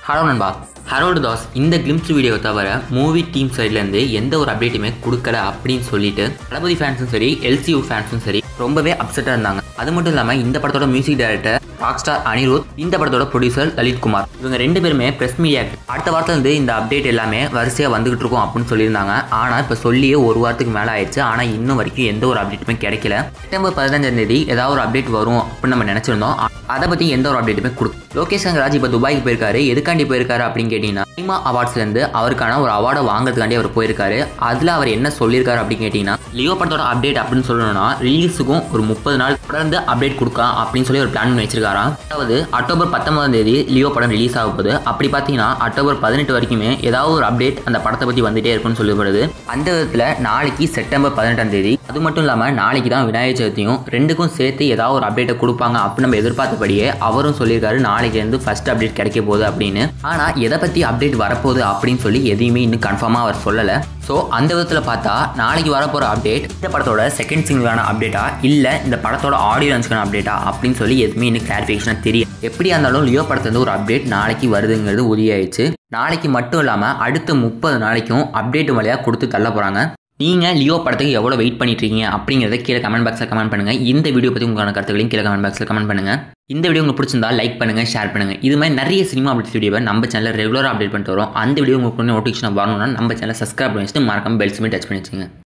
hello நண்பா Harold Das இந்த glimpse video தவிர மூவி டீம் சைட்லேருந்து எந்த ஒரு அப்டேட்டுமே கொடுக்கல அப்படின்னு சொல்லிட்டு தளபதி ஃபேன்ஸும் சரி எல்சியூ ஃபேன்ஸும் சரி ரொம்பவே அப்செட்டாக இருந்தாங்க அது மட்டும் இல்லாமல் இந்த படத்தோட music director rock star Anirudh இந்த படத்தோட ப்ரொடியூசர் லலித் குமார் இவங்க ரெண்டு பேருமே ப்ரெஸ் மீடியா அடுத்த வாரத்துல இருந்து இந்த அப்டேட் எல்லாமே வரிசையாக வந்துகிட்டு இருக்கும் அப்படின்னு சொல்லியிருந்தாங்க ஆனால் இப்போ சொல்லியே ஒரு வாரத்துக்கு மேலே ஆயிடுச்சு ஆனால் இன்னும் வரைக்கும் எந்த ஒரு அப்டேட்டுமே கிடைக்கல செப்டம்பர் பதினஞ்சாம் தேதி ஏதாவது ஒரு அப்டேட் வரும் அப்படின்னு நம்ம நினச்சிருந்தோம் அதை பற்றி எந்த ஒரு அப்டேட்டுமே கொடுக்கும் லோகேஷ் கங்கராஜ் இப்போ துபாய்க்கு போயிருக்காரு எதுக்காண்டி போயிருக்காரு அப்படின்னு கேட்டிங்கன்னா சினிமா அவார்ட்ஸ்லேருந்து அவருக்கான ஒரு அவார்டை வாங்குறதுக்காண்டி அவர் போயிருக்காரு அதில் அவர் என்ன சொல்லியிருக்காரு அப்படின்னு கேட்டிங்கன்னா லியோ படத்தோட அப்டேட் அப்படின்னு சொல்லணும்னா ரிலீஸுக்கும் ஒரு முப்பது நாள் தொடர்ந்து அப்டேட் கொடுக்கலாம் அப்படின்னு சொல்லி ஒரு பிளான் பண்ணி வச்சிருக்காராம் அதாவது அக்டோபர் பத்தொன்பதாம் தேதி லியோ படம் ரிலீஸ் ஆக போகுது அப்படி பார்த்தீங்கன்னா அக்டோபர் பதினெட்டு வரைக்குமே ஏதாவது ஒரு அப்டேட் அந்த படத்தை பற்றி வந்துட்டே இருக்கும்னு சொல்லப்படுது அந்த விதத்தில் நாளைக்கு செப்டம்பர் பதினெட்டாம் தேதி அது மட்டும் இல்லாமல் நாளைக்கு தான் விநாயகர் சதுர்த்தியும் ரெண்டுக்கும் சேர்த்து ஏதாவது ஒரு அப்டேட்டை கொடுப்பாங்க அப்படின்னு நம்ம எதிர்பார்த்தபடியே அவரும் சொல்லியிருக்காரு நாளைக்கு ஃபர்ஸ்ட் அப்டேட் கிடைக்க போகுது அப்படின்னு ஆனால் எதை பற்றி அப்டேட் வரப்போகுது அப்படின்னு சொல்லி எதையுமே இன்னும் கன்ஃபார்மாக அவர் சொல்லலை ஸோ அந்த விதத்தில் பார்த்தா நாளைக்கு வரப்போகிற அப்டேட் இந்த படத்தோட செகண்ட் சிங்கிளான அப்டேட்டா இல்லை இந்த படத்தோட ஆடியோ லான்ச்சுக்கான அப்டேட்டா அப்படின்னு சொல்லி எதுவுமே இன்னும் கிளாரிஃபிகேஷனாக தெரியும் எப்படியா இருந்தாலும் லியோ படத்துலேருந்து ஒரு அப்டேட் நாளைக்கு வருதுங்கிறது உறுதியாயிடுச்சு நாளைக்கு மட்டும் இல்லாமல் அடுத்த முப்பது நாளைக்கும் அப்டேட் வழியாக கொடுத்து தள்ள போகிறாங்க நீங்கள் லியோ படத்துக்கு எவ்வளோ வெயிட் பண்ணிட்டு இருக்கீங்க அப்படிங்கிறத கீழே கமெண்ட் பாக்ஸில் கமெண்ட் பண்ணுங்கள் இந்த வீடியோ பற்றி உங்களுக்கான கருத்துக்களையும் கீழே கமெண்ட் பாக்ஸில் கமெண்ட் பண்ணுங்கள் இந்த வீடியோ உங்களுக்கு பிடிச்சிருந்தா லைக் பண்ணுங்கள் ஷேர் பண்ணுங்கள் இது மாதிரி நிறைய சினிமா அப்டேட் வீடியோவை நம்ம சேனலில் ரெகுலராக அப்டேட் பண்ணிட்டு வரோம் அந்த வீடியோ உங்களுக்கு நோட்டிஃபிகேஷன் வரணும்னா நம்ம சேனலை சப்ஸ்கிரைப் பண்ணி வச்சுட்டு மறக்காம பெல் சிமே டச் பண்ணி வச்சுங்க